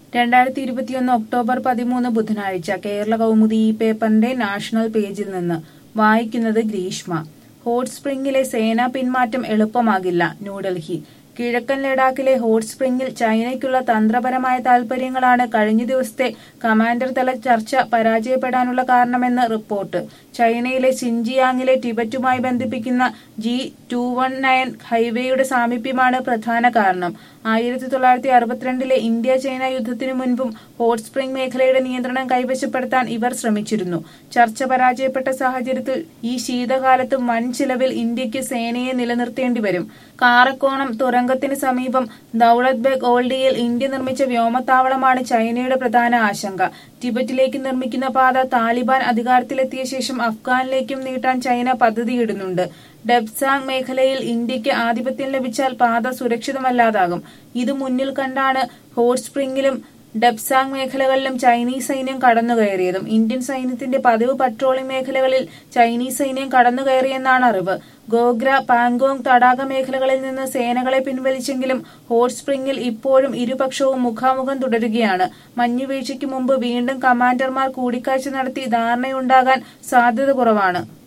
രണ്ടായിരത്തി ഇരുപത്തിയൊന്ന് ഒക്ടോബർ പതിമൂന്ന് ബുധനാഴ്ച കേരള കൗമുദി ഈ പേപ്പറിന്റെ നാഷണൽ പേജിൽ നിന്ന് വായിക്കുന്നത് ഗ്രീഷ്മ ഹോട്ട് സ്പ്രിംഗിലെ സേനാ പിന്മാറ്റം എളുപ്പമാകില്ല ന്യൂഡൽഹി കിഴക്കൻ ലഡാക്കിലെ ഹോട്ട് സ്പ്രിംഗിൽ ചൈനയ്ക്കുള്ള തന്ത്രപരമായ താൽപര്യങ്ങളാണ് കഴിഞ്ഞ ദിവസത്തെ കമാൻഡർ തല ചർച്ച പരാജയപ്പെടാനുള്ള കാരണമെന്ന് റിപ്പോർട്ട് ചൈനയിലെ സിൻജിയാങ്ങിലെ ടിബറ്റുമായി ബന്ധിപ്പിക്കുന്ന ജി ടു വൺ നയൻ ഹൈവേയുടെ സാമീപ്യമാണ് പ്രധാന കാരണം ആയിരത്തി തൊള്ളായിരത്തി അറുപത്തിരണ്ടിലെ ഇന്ത്യ ചൈന യുദ്ധത്തിനു മുൻപും ഹോട്ട് സ്പ്രിംഗ് മേഖലയുടെ നിയന്ത്രണം കൈവശപ്പെടുത്താൻ ഇവർ ശ്രമിച്ചിരുന്നു ചർച്ച പരാജയപ്പെട്ട സാഹചര്യത്തിൽ ഈ ശീതകാലത്ത് വൻ ചിലവിൽ ഇന്ത്യക്ക് സേനയെ നിലനിർത്തേണ്ടി വരും കാറക്കോണം തുരങ്കത്തിന് സമീപം ദൌലത് ബേഗ് ഓൾഡിയിൽ ഇന്ത്യ നിർമ്മിച്ച വ്യോമത്താവളമാണ് ചൈനയുടെ പ്രധാന ആശങ്ക ടിബറ്റിലേക്ക് നിർമ്മിക്കുന്ന പാത താലിബാൻ അധികാരത്തിലെത്തിയ ശേഷം അഫ്ഗാനിലേക്കും നീട്ടാൻ ചൈന പദ്ധതിയിടുന്നുണ്ട് ഡെബ്സാങ് മേഖലയിൽ ഇന്ത്യക്ക് ആധിപത്യം ലഭിച്ചാൽ പാത സുരക്ഷിതമല്ലാതാകും ഇത് മുന്നിൽ കണ്ടാണ് ഹോട്ട് സ്പ്രിംഗിലും ഡെബ്സാങ് മേഖലകളിലും ചൈനീസ് സൈന്യം കടന്നുകയറിയതും ഇന്ത്യൻ സൈന്യത്തിന്റെ പതിവ് പട്രോളിംഗ് മേഖലകളിൽ ചൈനീസ് സൈന്യം കടന്നുകയറിയെന്നാണ് അറിവ് ഗോഗ്ര പാങ്കോങ് തടാക മേഖലകളിൽ നിന്ന് സേനകളെ പിൻവലിച്ചെങ്കിലും ഹോട്ട് സ്പ്രിംഗിൽ ഇപ്പോഴും ഇരുപക്ഷവും മുഖാമുഖം തുടരുകയാണ് മഞ്ഞുവീഴ്ചയ്ക്ക് മുമ്പ് വീണ്ടും കമാൻഡർമാർ കൂടിക്കാഴ്ച നടത്തി ധാരണയുണ്ടാകാൻ സാധ്യത കുറവാണ്